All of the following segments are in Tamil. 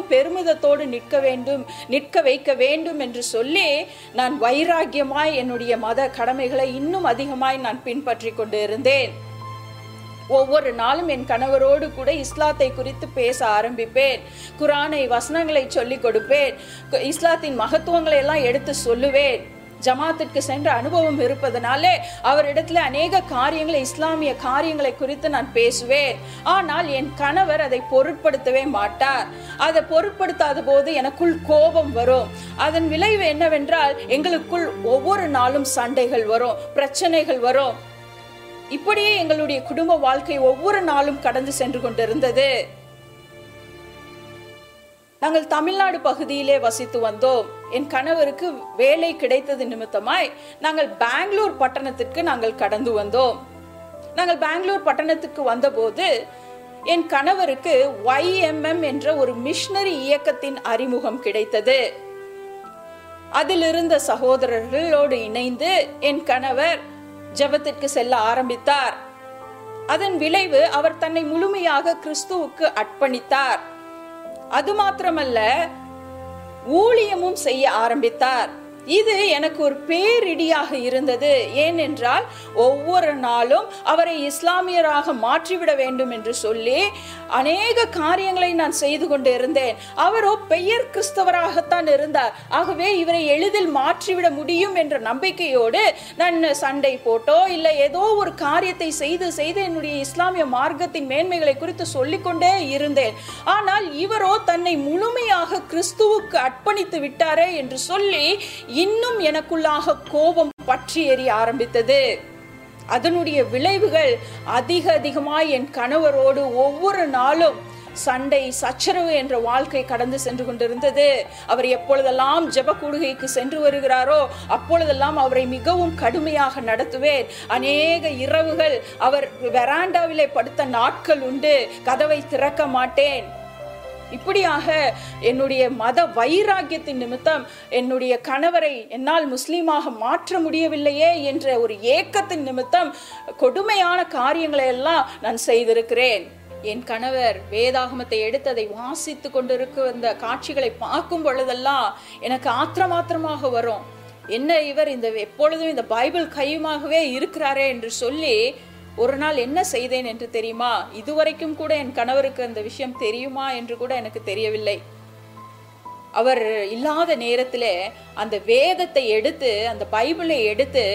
இன்னும் பெருமிதத்தோடு நிற்க வேண்டும் நிற்க வைக்க வேண்டும் என்று சொல்லி நான் வைராக்கியமாய் என்னுடைய மத கடமைகளை இன்னும் அதிகமாய் நான் பின்பற்றி கொண்டு இருந்தேன் ஒவ்வொரு நாளும் என் கணவரோடு கூட இஸ்லாத்தை குறித்து பேச ஆரம்பிப்பேன் குரானை வசனங்களை சொல்லிக் கொடுப்பேன் கு- இஸ்லாத்தின் மகத்துவங்களை எல்லாம் எடுத்து சொல்லுவேன் ஜமாத்திற்கு சென்ற அனுபவம் இருப்பதனாலே அவரிடத்துல அநேக காரியங்களை இஸ்லாமிய காரியங்களை குறித்து நான் பேசுவேன் ஆனால் என் கணவர் அதை பொருட்படுத்தவே மாட்டார் அதை பொருட்படுத்தாத போது எனக்குள் கோபம் வரும் அதன் விளைவு என்னவென்றால் எங்களுக்குள் ஒவ்வொரு நாளும் சண்டைகள் வரும் பிரச்சனைகள் வரும் இப்படியே எங்களுடைய குடும்ப வாழ்க்கை ஒவ்வொரு நாளும் கடந்து சென்று கொண்டிருந்தது நாங்கள் தமிழ்நாடு பகுதியிலே வசித்து வந்தோம் என் கணவருக்கு வேலை கிடைத்தது நிமித்தமாய் நாங்கள் பெங்களூர் பட்டணத்திற்கு நாங்கள் கடந்து வந்தோம் நாங்கள் பெங்களூர் பட்டணத்துக்கு வந்தபோது என் கணவருக்கு YMM என்ற ஒரு மிஷனரி இயக்கத்தின் அறிமுகம் கிடைத்தது அதில் இருந்த சகோதரர்களோடு இணைந்து என் கணவர் ஜெபத்திற்கு செல்ல ஆரம்பித்தார் அதன் விளைவு அவர் தன்னை முழுமையாக கிறிஸ்துவுக்கு அர்ப்பணித்தார் அது மாத்திரமல்ல ஊழியமும் செய்ய ஆரம்பித்தார் இது எனக்கு ஒரு பேரிடியாக இருந்தது ஏனென்றால் ஒவ்வொரு நாளும் அவரை இஸ்லாமியராக மாற்றிவிட வேண்டும் என்று சொல்லி அநேக காரியங்களை நான் செய்து கொண்டு இருந்தேன் அவரோ பெயர் கிறிஸ்தவராகத்தான் இருந்தார் ஆகவே இவரை எளிதில் மாற்றிவிட முடியும் என்ற நம்பிக்கையோடு நான் சண்டை போட்டோ இல்லை ஏதோ ஒரு காரியத்தை செய்து செய்து என்னுடைய இஸ்லாமிய மார்க்கத்தின் மேன்மைகளை குறித்து சொல்லிக்கொண்டே இருந்தேன் ஆனால் இவரோ தன்னை முழுமையாக கிறிஸ்துவுக்கு அர்ப்பணித்து விட்டாரே என்று சொல்லி இன்னும் எனக்குள்ளாக கோபம் பற்றி எறிய ஆரம்பித்தது அதனுடைய விளைவுகள் அதிக அதிகமாய் என் கணவரோடு ஒவ்வொரு நாளும் சண்டை சச்சரவு என்ற வாழ்க்கை கடந்து சென்று கொண்டிருந்தது அவர் எப்பொழுதெல்லாம் ஜெப கூடுகைக்கு சென்று வருகிறாரோ அப்பொழுதெல்லாம் அவரை மிகவும் கடுமையாக நடத்துவேன் அநேக இரவுகள் அவர் வெராண்டாவிலே படுத்த நாட்கள் உண்டு கதவை திறக்க மாட்டேன் இப்படியாக என்னுடைய மத வைராக்கியத்தின் நிமித்தம் என்னுடைய கணவரை என்னால் முஸ்லீமாக மாற்ற முடியவில்லையே என்ற ஒரு ஏக்கத்தின் நிமித்தம் கொடுமையான காரியங்களை எல்லாம் நான் செய்திருக்கிறேன் என் கணவர் வேதாகமத்தை எடுத்து அதை வாசித்து கொண்டிருக்க அந்த காட்சிகளை பார்க்கும் பொழுதெல்லாம் எனக்கு ஆத்திரமாத்திரமாக வரும் என்ன இவர் இந்த எப்பொழுதும் இந்த பைபிள் கையுமாகவே இருக்கிறாரே என்று சொல்லி ஒரு நாள் என்ன செய்தேன் என்று தெரியுமா இதுவரைக்கும் கூட என் கணவருக்கு அந்த விஷயம் தெரியுமா என்று கூட எனக்கு தெரியவில்லை அவர் இல்லாத நேரத்தில் அந்த வேதத்தை எடுத்து அந்த பைபிளை எடுத்து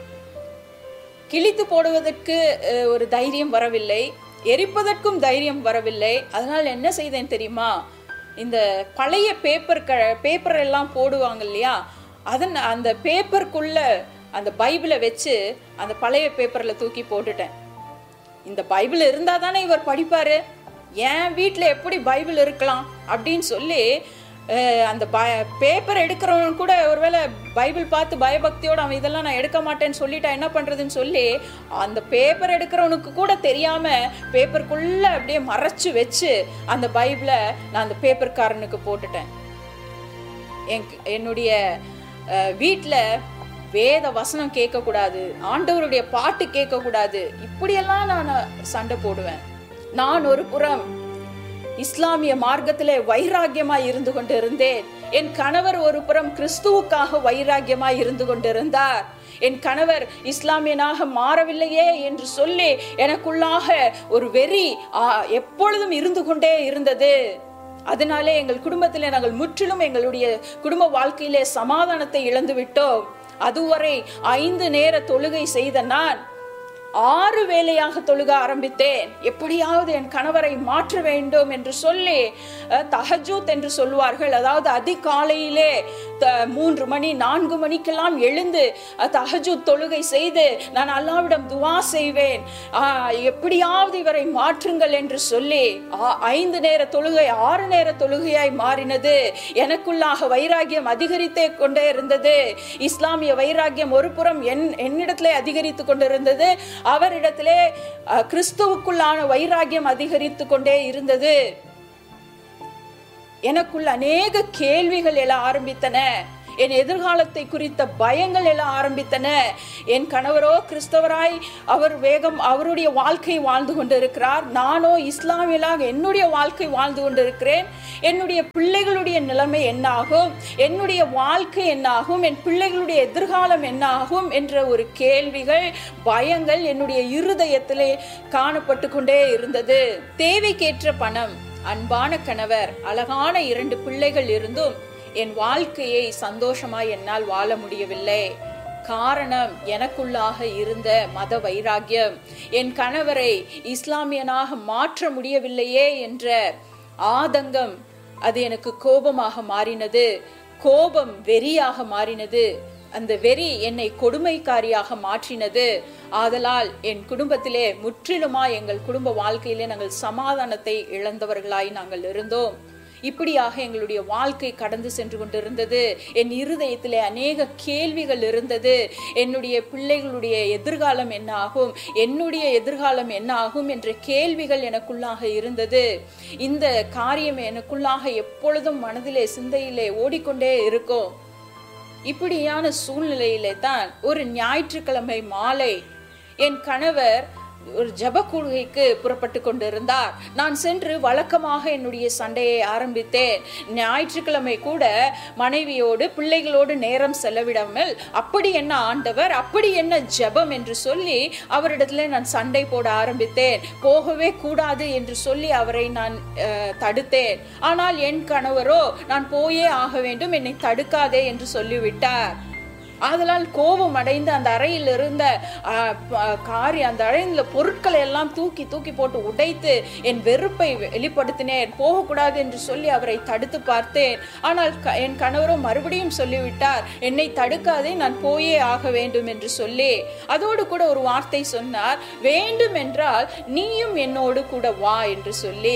கிழித்து போடுவதற்கு அஹ், ஒரு தைரியம் வரவில்லை எரிப்பதற்கும் தைரியம் வரவில்லை அதனால் என்ன செய்தேன் தெரியுமா இந்த பழைய பேப்பர் க பேப்பர் எல்லாம் போடுவாங்க இல்லையா அதன் அந்த பேப்பருக்குள்ள அந்த பைபிளை வச்சு அந்த பழைய பேப்பரில் தூக்கி போட்டுட்டேன் இந்த பைபிள் இருந்தால் தானே இவர் படிப்பாரு என் வீட்டில் எப்படி பைபிள் இருக்கலாம் அப்படின்னு சொல்லி அஹ், அந்த ப பேப்பர் எடுக்கிறவன் கூட ஒருவேளை பைபிள் பார்த்து பயபக்தியோட அவன் இதெல்லாம் நான் எடுக்க மாட்டேன்னு சொல்லிட்டா என்ன பண்ணுறதுன்னு சொல்லி அந்த பேப்பர் எடுக்கிறவனுக்கு கூட தெரியாமல் பேப்பருக்குள்ளே அப்படியே மறைச்சு வச்சு அந்த பைபிளை நான் அந்த பேப்பர்காரனுக்கு போட்டுட்டேன் என் என்னுடைய வீட்டில் வேத வசனம் கேட்கக்கூடாது ஆண்டவருடைய பாட்டு கேட்கக்கூடாது இப்படியெல்லாம் நான் சண்டை போடுவேன் நான் ஒரு புறம் இஸ்லாமிய மார்க்கத்திலே வைராக்கியமாய் இருந்து கொண்டு இருந்தேன் என் கணவர் ஒரு புறம் கிறிஸ்துவுக்காக வைராக்கியமாய் இருந்து கொண்டிருந்தார் என் கணவர் இஸ்லாமியனாக மாறவில்லையே என்று சொல்லி எனக்குள்ளாக ஒரு வெறி ஆ, எப்பொழுதும் இருந்து கொண்டே இருந்தது அதனாலே எங்கள் குடும்பத்திலே நாங்கள் முற்றிலும் எங்களுடைய குடும்ப வாழ்க்கையிலே சமாதானத்தை இழந்து விட்டோம் அதுவரை ஐந்து நேர தொழுகை செய்த நான் ஆறு வேளையாக தொழுக ஆரம்பித்தேன் எப்படியாவது என் கணவரை மாற்ற வேண்டும் என்று சொல்லி அஹ், தஹஜூத் என்று சொல்வார்கள் அதாவது அதிகாலையிலே த- மூன்று மணி நான்கு மணிக்கெல்லாம் எழுந்து அஹ், தஹஜூத் தொழுகை செய்து நான் அல்லாவிடம் துவா செய்வேன் ஆஹ், எப்படியாவது இவரை மாற்றுங்கள் என்று சொல்லி ஆ- ஐந்து நேர தொழுகை ஆறு நேர தொழுகையாய் மாறினது எனக்குள்ளாக வைராகியம் அதிகரித்தே கொண்டே இருந்தது இஸ்லாமிய வைராகியம் ஒரு புறம் என் என்னிடத்திலே அதிகரித்து கொண்டிருந்தது அவரிடத்திலே அஹ், கிறிஸ்துவுக்குள்ளான வைராகியம் அதிகரித்து கொண்டே இருந்தது எனக்குள்ள அநேக கேள்விகள் எழ ஆரம்பித்தன என் எதிர்காலத்தை குறித்த பயங்கள் எல்லாம் ஆரம்பித்தன என் கணவரோ கிறிஸ்தவராய் அவர் வேகம் அவருடைய வாழ்க்கை வாழ்ந்து கொண்டிருக்கிறார் நானோ இஸ்லாமியலாக என்னுடைய வாழ்க்கை வாழ்ந்து கொண்டிருக்கிறேன் என்னுடைய பிள்ளைகளுடைய நிலைமை என்னாகும் என்னுடைய வாழ்க்கை என்னாகும் என் பிள்ளைகளுடைய எதிர்காலம் என்னாகும் என்ற ஒரு கேள்விகள் பயங்கள் என்னுடைய இருதயத்திலே காணப்பட்டு கொண்டே இருந்தது தேவைக்கேற்ற பணம் அன்பான கணவர் அழகான இரண்டு பிள்ளைகள் இருந்தும் என் வாழ்க்கையை சந்தோஷமாய் என்னால் வாழ முடியவில்லை காரணம் எனக்குள்ளாக இருந்த மத வைராகியம் என் கணவரை இஸ்லாமியனாக மாற்ற முடியவில்லையே என்ற ஆதங்கம் அது எனக்கு கோபமாக மாறினது கோபம் வெறியாக மாறினது அந்த வெறி என்னை கொடுமைக்காரியாக மாற்றினது ஆதலால் என் குடும்பத்திலே முற்றிலுமா எங்கள் குடும்ப வாழ்க்கையிலே நாங்கள் சமாதானத்தை இழந்தவர்களாய் நாங்கள் இருந்தோம் இப்படியாக எங்களுடைய வாழ்க்கை கடந்து சென்று கொண்டிருந்தது என் இருதயத்திலே அநேக கேள்விகள் இருந்தது என்னுடைய பிள்ளைகளுடைய எதிர்காலம் என்ன ஆகும் என்னுடைய எதிர்காலம் என்ன ஆகும் என்ற கேள்விகள் எனக்குள்ளாக இருந்தது இந்த காரியம் எனக்குள்ளாக எப்பொழுதும் மனதிலே சிந்தையிலே ஓடிக்கொண்டே இருக்கும் இப்படியான சூழ்நிலையிலே தான் ஒரு ஞாயிற்றுக்கிழமை மாலை என் கணவர் ஒரு ஜப கூடுகைக்கு புறப்பட்டு கொண்டிருந்தார் நான் சென்று வழக்கமாக என்னுடைய சண்டையை ஆரம்பித்தேன் ஞாயிற்றுக்கிழமை கூட மனைவியோடு பிள்ளைகளோடு நேரம் செலவிடாமல் அப்படி என்ன ஆண்டவர் அப்படி என்ன ஜெபம் என்று சொல்லி அவரிடத்துல நான் சண்டை போட ஆரம்பித்தேன் போகவே கூடாது என்று சொல்லி அவரை நான் அஹ், தடுத்தேன் ஆனால் என் கணவரோ நான் போயே ஆக வேண்டும் என்னை தடுக்காதே என்று சொல்லிவிட்டார் ஆதலால் கோபம் அடைந்து அந்த அறையில் இருந்த ஆ, ப- காரி அந்த அறையில் பொருட்களை எல்லாம் தூக்கி தூக்கி போட்டு உடைத்து என் வெறுப்பை வெளிப்படுத்தினேன் போகக்கூடாது என்று சொல்லி அவரை தடுத்து பார்த்தேன் ஆனால் க- என் கணவரோ மறுபடியும் சொல்லிவிட்டார் என்னை தடுக்காதே நான் போயே ஆக வேண்டும் என்று சொல்லி அதோடு கூட ஒரு வார்த்தை சொன்னார் வேண்டும் என்றால் நீயும் என்னோடு கூட வா என்று சொல்லி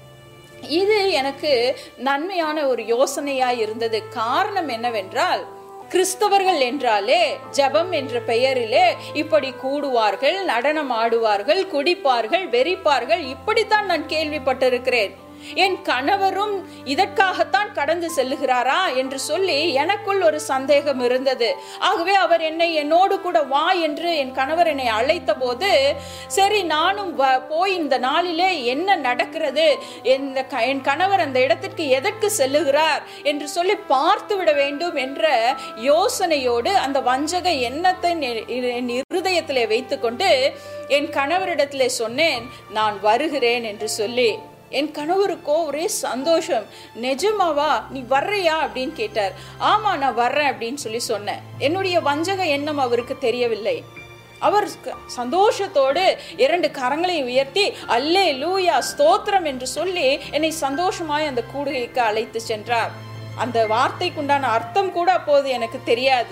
இது எனக்கு நன்மையான ஒரு யோசனையாய் இருந்தது காரணம் என்னவென்றால் கிறிஸ்தவர்கள் என்றாலே ஜெபம் என்ற பெயரிலே இப்படி கூடுவார்கள் நடனம் ஆடுவார்கள் குடிப்பார்கள் வெறிப்பார்கள் இப்படித்தான் நான் கேள்விப்பட்டிருக்கிறேன் என் கணவரும் இதற்காகத்தான் கடந்து செல்லுகிறாரா என்று சொல்லி எனக்குள் ஒரு சந்தேகம் இருந்தது ஆகவே அவர் என்னை என்னோடு கூட வா என்று என் கணவர் என்னை அழைத்த போது சரி நானும் வ- போய் இந்த நாளிலே என்ன நடக்கிறது இந்த க- என் கணவர் அந்த இடத்திற்கு எதற்கு செல்லுகிறார் என்று சொல்லி பார்த்து விட வேண்டும் என்ற யோசனையோடு அந்த வஞ்சக எண்ணத்தை என் என் இருதயத்திலே வைத்துக்கொண்டு என் கணவரிடத்திலே சொன்னேன் நான் வருகிறேன் என்று சொல்லி என் கணவருக்கோ ஒரே சந்தோஷம் நிஜமாவா நீ வர்றியா அப்படின்னு கேட்டார் ஆமா நான் வர்றேன் அப்படின்னு சொல்லி சொன்னேன் என்னுடைய வஞ்சக எண்ணம் அவருக்கு தெரியவில்லை அவர் க- சந்தோஷத்தோடு இரண்டு கரங்களை உயர்த்தி அல்லே லூயா ஸ்தோத்திரம் என்று சொல்லி என்னை சந்தோஷமாய் அந்த கூடுகைக்கு அழைத்து சென்றார் அந்த வார்த்தைக்குண்டான அர்த்தம் கூட அப்போது எனக்கு தெரியாது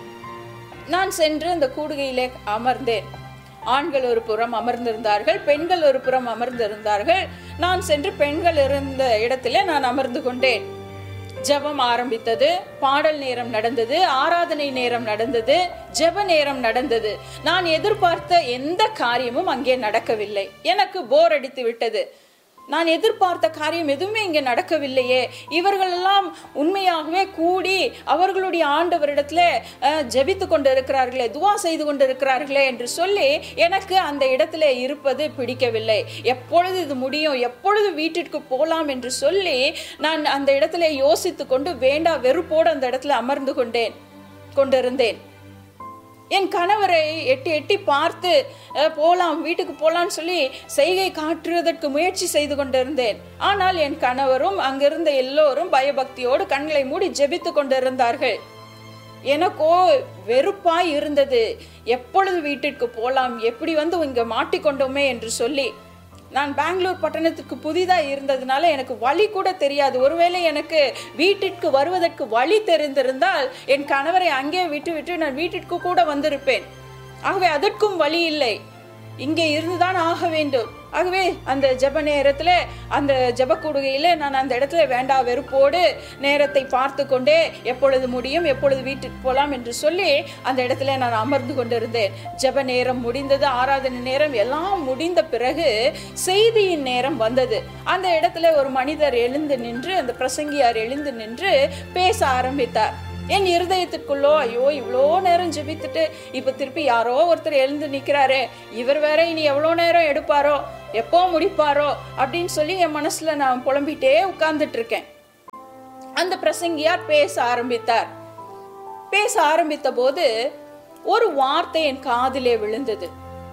நான் சென்று அந்த கூடுகையிலே அமர்ந்தேன் ஆண்கள் ஒரு புறம் அமர்ந்திருந்தார்கள் பெண்கள் ஒரு புறம் அமர்ந்திருந்தார்கள் நான் சென்று பெண்கள் இருந்த இடத்திலே நான் அமர்ந்து கொண்டேன் ஜெபம் ஆரம்பித்தது பாடல் நேரம் நடந்தது ஆராதனை நேரம் நடந்தது ஜெப நேரம் நடந்தது நான் எதிர்பார்த்த எந்த காரியமும் அங்கே நடக்கவில்லை எனக்கு போர் அடித்து விட்டது நான் எதிர்பார்த்த காரியம் எதுவுமே இங்கே நடக்கவில்லையே இவர்களெல்லாம் உண்மையாகவே கூடி அவர்களுடைய ஆண்டவரிடத்துல அஹ், ஜெபித்து கொண்டு இருக்கிறார்களே துவா செய்து கொண்டு இருக்கிறார்களே என்று சொல்லி எனக்கு அந்த இடத்துல இருப்பது பிடிக்கவில்லை எப்பொழுது இது முடியும் எப்பொழுது வீட்டிற்கு போகலாம் என்று சொல்லி நான் அந்த இடத்துல யோசித்து கொண்டு வேண்டா வெறுப்போடு அந்த இடத்துல அமர்ந்து கொண்டேன் கொண்டிருந்தேன் என் கணவரை எட்டி எட்டி பார்த்து அஹ், போலாம் வீட்டுக்கு போலாம்னு சொல்லி செய்கை காட்டுவதற்கு முயற்சி செய்து கொண்டிருந்தேன் ஆனால் என் கணவரும் அங்கிருந்த எல்லோரும் பயபக்தியோடு கண்களை மூடி ஜெபித்து கொண்டிருந்தார்கள் எனக்கோ வெறுப்பாய் இருந்தது எப்பொழுது வீட்டிற்கு போலாம் எப்படி வந்து இங்க மாட்டிக்கொண்டோமே என்று சொல்லி நான் பெங்களூர் பட்டணத்துக்கு புதிதாக இருந்ததுனால எனக்கு வழி கூட தெரியாது ஒருவேளை எனக்கு வீட்டிற்கு வருவதற்கு வழி தெரிந்திருந்தால் என் கணவரை அங்கே விட்டு விட்டு நான் வீட்டிற்கு கூட வந்திருப்பேன் ஆகவே அதற்கும் வழி இல்லை இங்கே இருந்துதான் ஆக வேண்டும் ஆகவே அந்த ஜெப நேரத்தில் அந்த ஜெப கூடுகையில் நான் அந்த இடத்துல வேண்டா வெறுப்போடு நேரத்தை பார்த்து கொண்டே எப்பொழுது முடியும் எப்பொழுது வீட்டுக்கு போகலாம் என்று சொல்லி அந்த இடத்துல நான் அமர்ந்து கொண்டிருந்தேன் ஜெப நேரம் முடிந்தது ஆராதனை நேரம் எல்லாம் முடிந்த பிறகு செய்தியின் நேரம் வந்தது அந்த இடத்துல ஒரு மனிதர் எழுந்து நின்று அந்த பிரசங்கியார் எழுந்து நின்று பேச ஆரம்பித்தார் என் இருதயத்துக்குள்ளோ ஐயோ இவ்வளோ நேரம் ஜெபித்துட்டு இப்ப திருப்பி யாரோ ஒருத்தர் எழுந்து நிக்கிறாரே இவர் வேற இனி எவ்வளோ நேரம் எடுப்பாரோ எப்போ முடிப்பாரோ அப்படின்னு சொல்லி என் மனசுல நான் புலம்பிட்டே உட்கார்ந்துட்டு இருக்கேன் அந்த பிரசங்கியார் பேச ஆரம்பித்தார் பேச ஆரம்பித்த போது ஒரு வார்த்தை என் காதிலே விழுந்தது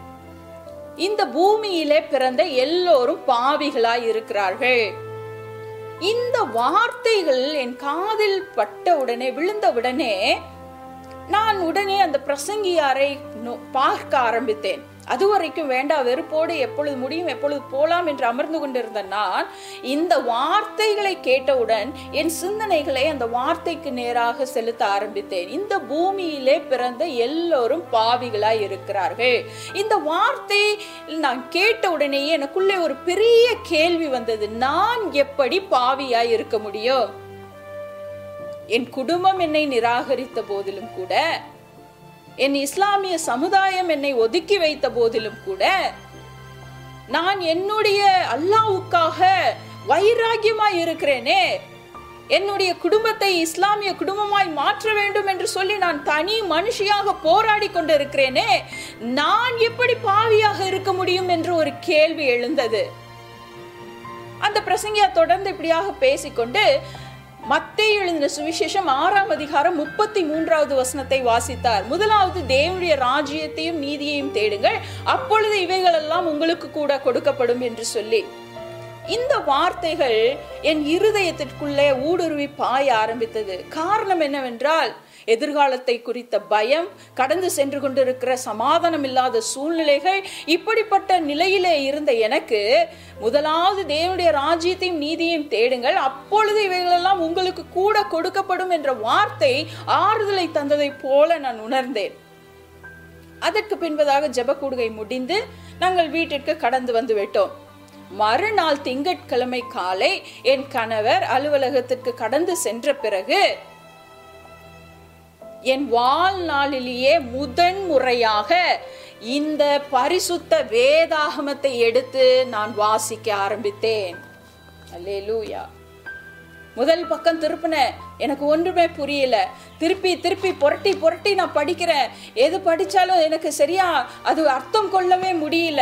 இந்த பூமியிலே பிறந்த எல்லோரும் பாவிகளாய் இருக்கிறார்கள் இந்த வார்த்தைகள் என் காதில் பட்ட உடனே விழுந்த உடனே நான் உடனே அந்த பிரசங்கியாரை நோ- பார்க்க ஆரம்பித்தேன் அது வரைக்கும் வேண்டாம் வெறுப்போடு எப்பொழுது முடியும் எப்பொழுது போலாம் என்று அமர்ந்து கொண்டிருந்த நான் இந்த வார்த்தைகளை கேட்டவுடன் என் சிந்தனைகளை அந்த வார்த்தைக்கு நேராக செலுத்த ஆரம்பித்தேன் இந்த பூமியிலே பிறந்த எல்லோரும் பாவிகளாய் இருக்கிறார்கள் இந்த வார்த்தை நான் கேட்ட உடனேயே எனக்குள்ளே ஒரு பெரிய கேள்வி வந்தது நான் எப்படி பாவியாய் இருக்க முடியும் என் குடும்பம் என்னை நிராகரித்த போதிலும் கூட என் இஸ்லாமிய சமுதாயம் என்னை ஒதுக்கி வைத்த போதிலும் கூட நான் என்னுடைய அல்லாவுக்காக வைராகியமாய் இருக்கிறேனே என்னுடைய குடும்பத்தை இஸ்லாமிய குடும்பமாய் மாற்ற வேண்டும் என்று சொல்லி நான் தனி மனுஷியாக போராடி கொண்டு இருக்கிறேனே நான் எப்படி பாவியாக இருக்க முடியும் என்று ஒரு கேள்வி எழுந்தது அந்த பிரசங்கியா தொடர்ந்து இப்படியாக பேசிக்கொண்டு மத்தேயு எழுதின சுவிசேஷம் ஆறாம் அதிகாரம் முப்பத்தி மூன்றாவது வசனத்தை வாசித்தார் முதலாவது தேவனுடைய ராஜ்யத்தையும் நீதியையும் தேடுங்கள் அப்பொழுது இவைகளெல்லாம் உங்களுக்கு கூட கொடுக்கப்படும் என்று சொல்லி இந்த வார்த்தைகள் என் இருதயத்திற்குள்ளே ஊடுருவி பாய ஆரம்பித்தது காரணம் என்னவென்றால் எதிர்காலத்தை குறித்த பயம் கடந்து சென்று கொண்டிருக்கிற சமாதானம் இல்லாத சூழ்நிலைகள் இப்படிப்பட்ட நிலையிலே இருந்த எனக்கு முதலாவது தேவனுடைய ராஜ்யத்தையும் நீதியையும் தேடுங்கள் அப்பொழுது இவைகளெல்லாம் உங்களுக்கு கூட கொடுக்கப்படும் என்ற வார்த்தை ஆறுதலை தந்ததை போல நான் உணர்ந்தேன் அதற்கு பின்பதாக ஜெபக்கூடுகை முடிந்து நாங்கள் வீட்டிற்கு கடந்து வந்து விட்டோம் மறுநாள் திங்கட்கிழமை காலை என் கணவர் அலுவலகத்திற்கு கடந்து சென்ற பிறகு என் வாழ்நாளிலேயே முதன் முறையாக இந்த பரிசுத்த வேதாகமத்தை எடுத்து நான் வாசிக்க ஆரம்பித்தேன் அல்லேலூயா முதல் பக்கம் திருப்பினேன் எனக்கு ஒன்றுமே புரியல திருப்பி திருப்பி புரட்டி புரட்டி நான் படிக்கிறேன் எது படிச்சாலும் எனக்கு சரியா அது அர்த்தம் கொள்ளவே முடியல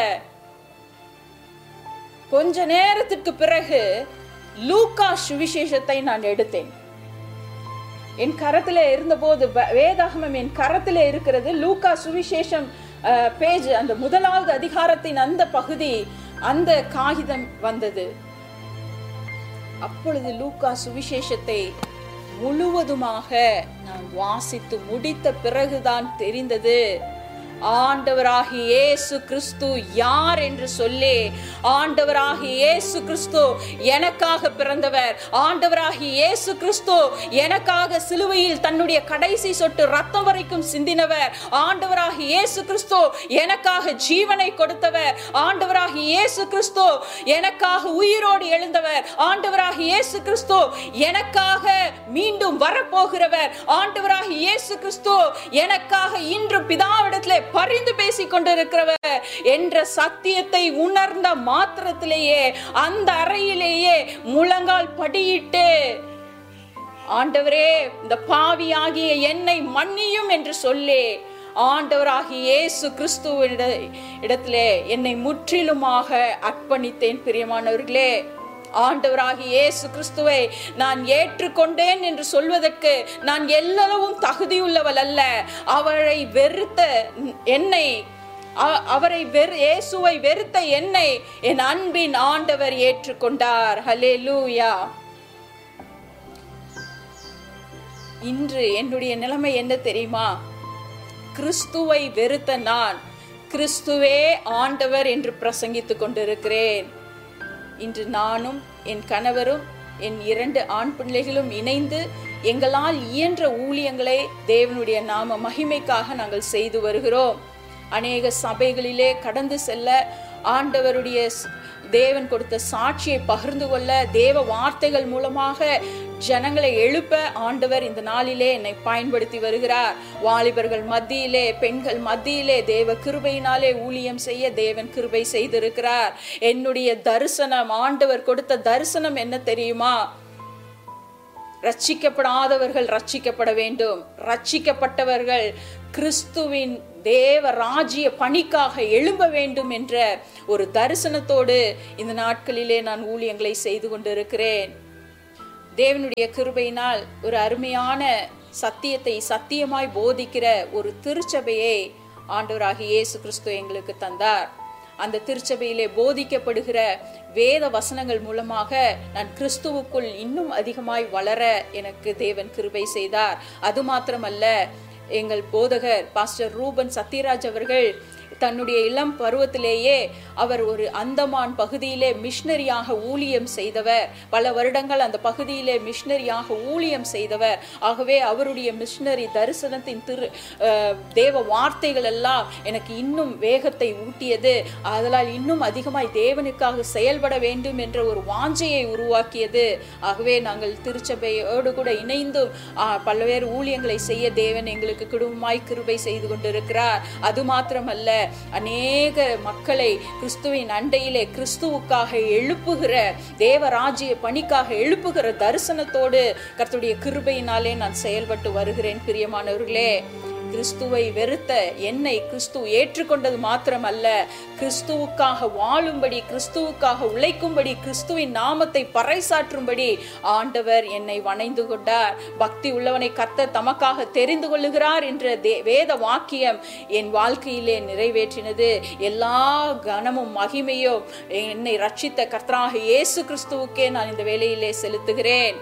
கொஞ்ச நேரத்துக்கு பிறகு லூக்கா சுவிசேஷத்தை நான் எடுத்தேன் என் கரத்துல இருந்தபோது வ- வேதாகமம் என் கரத்துல இருக்கிறது லூக்கா சுவிசேஷம் பேஜ் அந்த முதலாவது அதிகாரத்தின் அந்த பகுதி அந்த காகிதம் வந்தது அப்பொழுது லூக்கா சுவிசேஷத்தை முழுவதுமாக நான் வாசித்து முடித்த பிறகுதான் தெரிந்தது ஆண்டவராகிய இயேசு கிறிஸ்து யார் என்று சொல்லி ஆண்டவராகிய இயேசு கிறிஸ்து எனக்காக பிறந்தவர் ஆண்டவராகிய இயேசு கிறிஸ்து எனக்காக சிலுவையில் தன்னுடைய கடைசி சொட்டு ரத்தம் வரைக்கும் சிந்தினவர் ஆண்டவராகிய இயேசு கிறிஸ்து எனக்காக ஜீவனை கொடுத்தவர் ஆண்டவராகிய இயேசு கிறிஸ்து எனக்காக உயிரோடு எழுந்தவர் ஆண்டவராகிய இயேசு கிறிஸ்து எனக்காக மீண்டும் வரப்போகிறவர் ஆண்டவராகிய இயேசு கிறிஸ்து எனக்காக இன்று பிதாவிடத்திலே பரிந்து பேசிக் கொண்டிருக்கிறவர் என்ற சத்தியத்தை உணர்ந்த மாத்திரத்திலேயே அந்த அறையிலேயே முழங்கால் படியிட்டு ஆண்டவரே இந்த பாவியாகிய என்னை மன்னியும் என்று சொல்லி ஆண்டவராகிய இயேசு கிறிஸ்துவிட இடத்திலே என்னை முற்றிலுமாக அர்ப்பணித்தேன் பிரியமானவர்களே ஆண்டவராகிய இயேசு கிறிஸ்துவை நான் ஏற்றுக்கொண்டேன் என்று சொல்வதற்கு நான் எல்லளவும் தகுதியுள்ளவள் அல்ல அவரை வெறுத்த என்னை அ- அவரை வெறு இயேசுவை வெறுத்த என்னை என் அன்பின் ஆண்டவர் ஏற்றுக்கொண்டார் ஹல்லேலூயா இன்று என்னுடைய நிலைமை என்ன தெரியுமா கிறிஸ்துவை வெறுத்த நான் கிறிஸ்துவே ஆண்டவர் என்று பிரசங்கித்துக் கொண்டிருக்கிறேன் இன்று நானும் என் கணவரும் என் இரண்டு ஆண் பிள்ளைகளும் இணைந்து எங்களால் இயன்ற ஊழியங்களை தேவனுடைய நாம மகிமைக்காக நாங்கள் செய்து வருகிறோம் அநேக சபைகளிலே கடந்து செல்ல ஆண்டவருடைய ஸ்- தேவன் கொடுத்த சாட்சியை பகிர்ந்து கொள்ள தேவ வார்த்தைகள் மூலமாக ஜனங்களை எழுப்ப ஆண்டவர் இந்த நாளிலே என்னை பயன்படுத்தி வருகிறார் வாலிபர்கள் மத்தியிலே பெண்கள் மத்தியிலே தேவ கிருபையினாலே ஊழியம் செய்ய தேவன் கிருபை செய்திருக்கிறார் என்னுடைய தரிசனம் ஆண்டவர் கொடுத்த தரிசனம் என்ன தெரியுமா ரட்சிக்கப்படாதவர்கள் ரட்சிக்கப்பட வேண்டும் ரட்சிக்கப்பட்டவர்கள் கிறிஸ்துவின் தேவ ராஜ்ய பணிக்காக எழும்ப வேண்டும் என்ற ஒரு தரிசனத்தோடு இந்த நாட்களிலே நான் ஊழியங்களை செய்து கொண்டிருக்கிறேன் தேவனுடைய கிருபையினால் ஒரு அருமையான சத்தியத்தை சத்தியமாய் போதிக்கிற ஒரு திருச்சபையை ஆண்டவராகிய இயேசு கிறிஸ்து எங்களுக்கு தந்தார் அந்த திருச்சபையிலே போதிக்கப்படுகிற வேத வசனங்கள் மூலமாக நான் கிறிஸ்துவுக்குள் இன்னும் அதிகமாய் வளர எனக்கு தேவன் கிருபை செய்தார் அது மாத்திரமல்ல எங்கள் போதகர் பாஸ்டர் ரூபன் சத்யராஜ் அவர்கள் தன்னுடைய இளம் பருவத்திலேயே அவர் ஒரு அந்தமான் பகுதியிலே மிஷனரியாக ஊழியம் செய்தவர் பல வருடங்கள் அந்த பகுதியிலே மிஷனரியாக ஊழியம் செய்தவர் ஆகவே அவருடைய மிஷனரி தரிசனத்தின் திரு அஹ், தேவ வார்த்தைகள் எல்லாம் எனக்கு இன்னும் வேகத்தை ஊட்டியது அதனால் இன்னும் அதிகமாய் தேவனுக்காக செயல்பட வேண்டும் என்ற ஒரு வாஞ்சையை உருவாக்கியது ஆகவே நாங்கள் திருச்சபையோடு கூட இணைந்தும் ஆஹ், பல்வேறு ஊழியங்களை செய்ய தேவன் எங்களுக்கு குடும்பமாய் கிருபை செய்து கொண்டிருக்கிறார் அது மாத்திரமல்ல அநேக மக்களை கிறிஸ்துவின் அண்டையிலே கிறிஸ்துவுக்காக எழுப்புகிற தேவராஜ்ய பணிக்காக எழுப்புகிற தரிசனத்தோடு கர்த்தருடைய கிருபையினாலே நான் செயல்பட்டு வருகிறேன் பிரியமானவர்களே கிறிஸ்துவை வெறுத்த என்னை கிறிஸ்து ஏற்றுக்கொண்டது மாத்திரமல்ல கிறிஸ்துவுக்காக வாழும்படி கிறிஸ்துவுக்காக உழைக்கும்படி கிறிஸ்துவின் நாமத்தை பறைசாற்றும்படி ஆண்டவர் என்னை வணைந்து கொண்டார் பக்தி உள்ளவனை கர்த்தர் தமக்காக தெரிந்து கொள்ளுகிறார் என்ற தே- வேத வாக்கியம் என் வாழ்க்கையிலே நிறைவேற்றினது எல்லா கனமும் மகிமையும் என்னை ரட்சித்த கர்த்தராக இயேசு கிறிஸ்துவுக்கே நான் இந்த வேலையிலே செலுத்துகிறேன்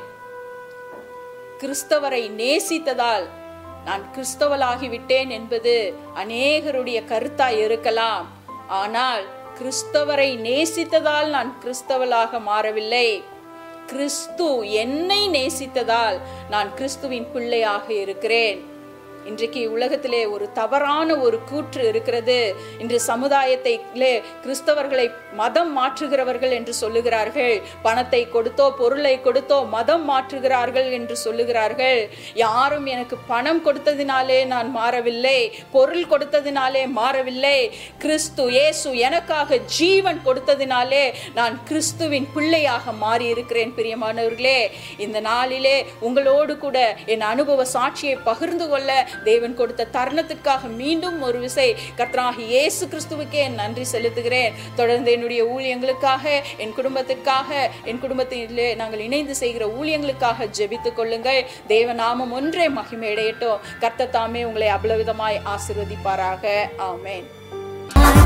கிறிஸ்தவரை நேசித்ததால் நான் கிறிஸ்தவளாகி விட்டேன் என்பது அநேகருடைய கருத்தாய் இருக்கலாம் ஆனால் கிறிஸ்தவரை நேசித்ததால் நான் கிறிஸ்தவளாக மாறவில்லை கிறிஸ்து என்னை நேசித்ததால் நான் கிறிஸ்துவின் பிள்ளையாக இருக்கிறேன் இன்றைக்கு உலகத்திலே ஒரு தவறான ஒரு கூற்று இருக்கிறது இன்று சமுதாயத்தை கிறிஸ்தவர்களை மதம் மாற்றுகிறவர்கள் என்று சொல்லுகிறார்கள் பணத்தை கொடுத்தோ பொருளை கொடுத்தோ மதம் மாற்றுகிறார்கள் என்று சொல்லுகிறார்கள் யாரும் எனக்கு பணம் கொடுத்ததினாலே நான் மாறவில்லை பொருள் கொடுத்ததினாலே மாறவில்லை கிறிஸ்து இயேசு எனக்காக ஜீவன் கொடுத்ததினாலே நான் கிறிஸ்துவின் பிள்ளையாக மாறி இருக்கிறேன் பிரியமானவர்களே இந்த நாளிலே உங்களோடு கூட என் அனுபவ சாட்சியை பகிர்ந்து கொள்ள தேவன் கொடுத்த தருணத்திற்காக மீண்டும் ஒரு விசை கர்த்தராகி இயேசு கிறிஸ்துவுக்கே என் நன்றி செலுத்துகிறேன் தொடர்ந்து என்னுடைய ஊழியங்களுக்காக என் குடும்பத்திற்காக என் குடும்பத்திலே நாங்கள் இணைந்து செய்கிற ஊழியங்களுக்காக ஜெபித்துக் கொள்ளுங்கள் தேவ நாமம் ஒன்றே மகிமையடையட்டும் கர்த்தர் தாமே உங்களை அவ்வளவிதமாய் ஆசிர்வதிப்பாராக ஆமென்